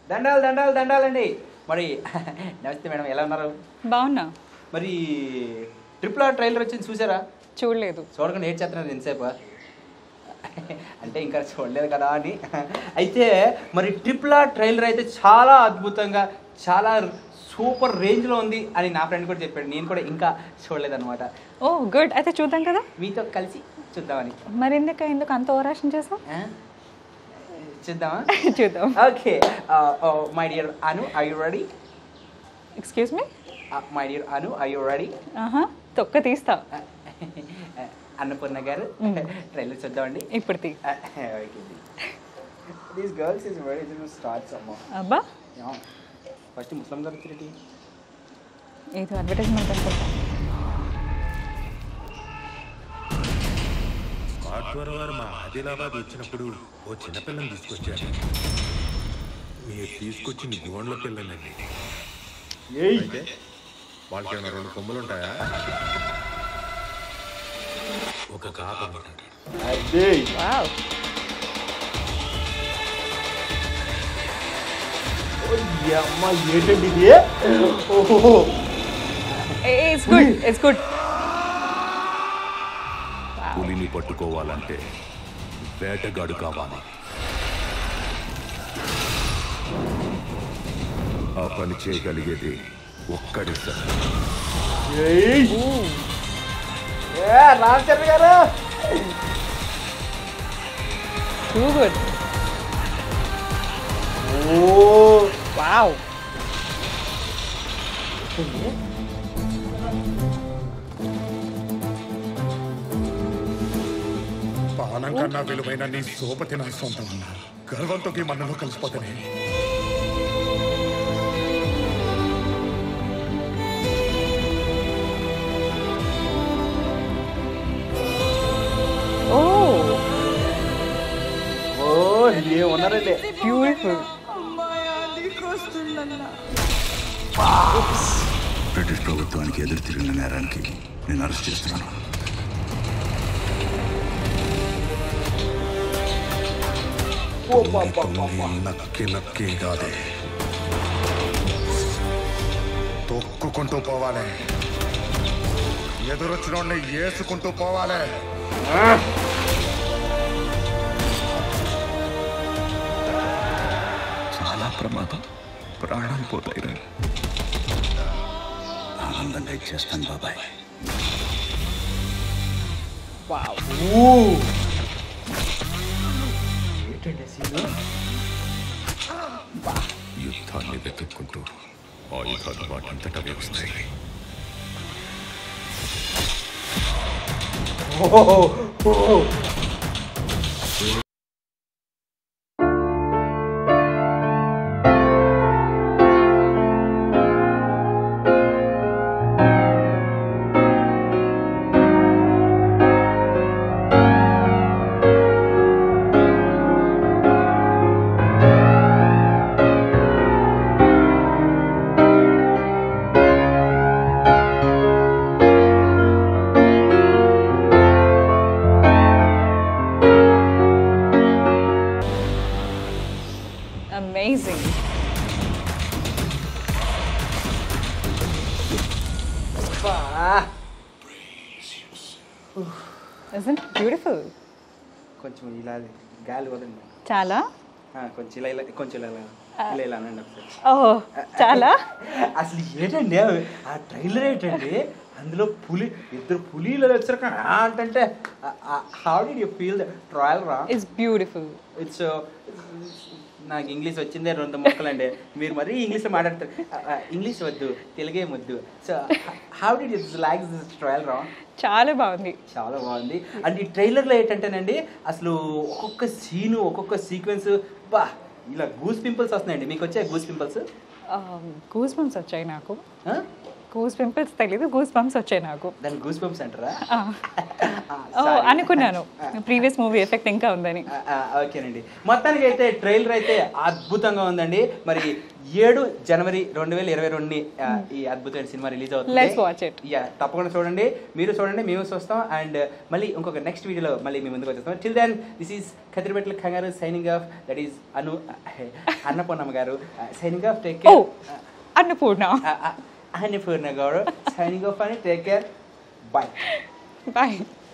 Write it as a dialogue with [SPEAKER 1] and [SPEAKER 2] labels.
[SPEAKER 1] దండాలు దండాలు దండాలండి మరి నమస్తే మేడం ఎలా ఉన్నారు
[SPEAKER 2] బాగున్నా
[SPEAKER 1] మరి ట్రిపుల్ ఆర్ ట్రైలర్ వచ్చింది చూసారా
[SPEAKER 2] చూడలేదు
[SPEAKER 1] చూడకుండా ఏడ్ చేస్తున్నారు ఎంతసేపు అంటే ఇంకా చూడలేదు కదా అని అయితే మరి ట్రిపుల్ ఆర్ ట్రైలర్ అయితే చాలా అద్భుతంగా చాలా సూపర్ రేంజ్లో ఉంది అని నా ఫ్రెండ్ కూడా చెప్పాడు నేను కూడా ఇంకా చూడలేదన్నమాట
[SPEAKER 2] ఓ గుడ్ అయితే చూద్దాం కదా
[SPEAKER 1] మీతో కలిసి చూద్దామని
[SPEAKER 2] మరి ఎందుకు ఎందుకు అంత ఓవరాక్షన్ చేసావు
[SPEAKER 1] ఆ? చూద్దామా
[SPEAKER 2] చూద్దాం
[SPEAKER 1] okay my dear Anu I you ready
[SPEAKER 2] excuse me
[SPEAKER 1] my dear Anu I you ready
[SPEAKER 2] ఆహా తొక్క తీస్తా
[SPEAKER 1] అన్నపూర్ణ గారు ట్రైలర్ చూద్దామండి
[SPEAKER 2] ఇప్పుడు the
[SPEAKER 1] this girls is very starts అమ్మ
[SPEAKER 2] అబ్బా
[SPEAKER 1] ఫస్ట్ ముస్లిం గారు వచ్చి
[SPEAKER 2] ఏదో అడ్వర్టైజ్మెంట్ అనుకుంటా
[SPEAKER 3] ఆధ్వర వారు మా ఆదిలాబాద్ వచ్చినప్పుడు ఓ చిన్నపిల్లని తీసుకొచ్చారు మీరు తీసుకొచ్చింది గోండ్ల పిల్లలండి అయితే వాళ్ళకి ఏమైనా రెండు కొమ్ములు ఉంటాయా ఒక కాప
[SPEAKER 2] వావ్
[SPEAKER 1] అమ్మ ఏంటండి ఇది ఓహో
[SPEAKER 2] ఇట్స్ గుడ్ ఇట్స్ గుడ్
[SPEAKER 3] పులిని పట్టుకోవాలంటే వేటగాడు కావాలి ఆ పని చేయగలిగేది ఒక్కడే సార్
[SPEAKER 1] ఏ రామ్ చరణ్ గారు
[SPEAKER 2] టూ గుడ్
[SPEAKER 1] ఓ
[SPEAKER 2] వావ్
[SPEAKER 3] పానం కన్నా విలువైన నీ సోపతి నా సొంతం గర్వంతో ఈ మన్నలో కలిసిపోతానే
[SPEAKER 2] ఓ
[SPEAKER 1] ఓ ఏ ఉన్నారండి
[SPEAKER 2] బ్యూటిఫుల్
[SPEAKER 4] బ్రిటిష్ ప్రభుత్వానికి ఎదురు తిరిగిన నేరానికి నేను అరెస్ట్ చేస్తున్నాను
[SPEAKER 3] నక్కి నక్కి కాదే తొక్కుకుంటూ పోవాలి ఎదురొచ్చిన ఏసుకుంటూ పోవాలి
[SPEAKER 4] చాలా ప్రమాదం ప్రాణాలు పోతాయి రా ఆనందంగా ఇచ్చేస్తాను బాబాయ్
[SPEAKER 2] వావ్
[SPEAKER 1] ఓ ఏంటండి సీను
[SPEAKER 3] యుద్ధాన్ని వెతుక్కుంటూ ఆయుధాలు వాటంతటా వస్తాయి
[SPEAKER 1] ఓ ఓ
[SPEAKER 2] అమేజింగ్
[SPEAKER 1] బా.
[SPEAKER 2] ఇజంట్ బ్యూటిఫుల్
[SPEAKER 1] కొంచెం ఇలా గాలి వదండి
[SPEAKER 2] చాలా
[SPEAKER 1] ఆ, కొంచెం ఇలా ఇలా కొంచెం ఇలా ఇలా ఇలా ఇలా అనండి ఒకసారి
[SPEAKER 2] ఓ చాలా
[SPEAKER 1] అసలు ఏంటండి ఆ ట్రైలర్ ఏంటండి అందులో పులి ఇద్దరు పులిలు వచ్చారు అంటే how do you feel the trailer
[SPEAKER 2] it's beautiful
[SPEAKER 1] it's నాకు ఇంగ్లీష్ వచ్చిందే రెండు మొక్కలండి మీరు మరీ ఇంగ్లీష్లో మాట్లాడతారు ఇంగ్లీష్ వద్దు తెలుగే వద్దు so how do you like this trailer
[SPEAKER 2] చాలా బాగుంది
[SPEAKER 1] చాలా బాగుంది అండ్ ఈ ట్రైలర్లో ఏంటంటేనండి అసలు ఒక్కొక్క సీను ఒక్కొక్క సీక్వెన్స్ బా ఇలా గూస్ పింపుల్స్ వస్తున్నాయండి మీకు వచ్చాయి గూస్ పింపుల్స్
[SPEAKER 2] గూస్ బంప్స్ వచ్చాయి నాకు గూస్ పింపుల్స్ తెలీదు గూస్ బంప్స్ వచ్చాయి నాకు
[SPEAKER 1] దాని గూస్ బంప్స్ అంటారా
[SPEAKER 2] ఆ. ఓ, అనుకున్నాను ప్రీవియస్ మూవీ ఎఫెక్ట్ ఇంకా ఉందని
[SPEAKER 1] ఆ, ఆ, ఓకేనండి మొత్తానికి అయితే ట్రైలర్ అయితే అద్భుతంగా ఉందండి మరి ఏడు జనవరి రెండు వేల ఇరవై రెండుని ఆ, ఈ అద్భుతమైన సినిమా రిలీజ్ అవుతుంది
[SPEAKER 2] Let's watch it.
[SPEAKER 1] యా తప్పకుండా చూడండి మీరు చూడండి మేము చూస్తాం అండ్ మళ్ళీ ఇంకొక నెక్స్ట్ వీడియోలో మళ్ళీ మీ ముందుకు వచ్చేస్తాం టిల్ దెన్ దిస్ ఈస్ కత్తిరిపెట్ల కంగారు signing off that is Anu Annapurnamma గారు సైనింగ్ ఆఫ్ టేక్
[SPEAKER 2] ఓ
[SPEAKER 1] కేర్
[SPEAKER 2] అన్నపూర్ణ
[SPEAKER 1] అన్నపూర్ణ గారు సైనింగ్ ఆఫ్ అని టేక్ కేర్ బాయ్
[SPEAKER 2] బాయ్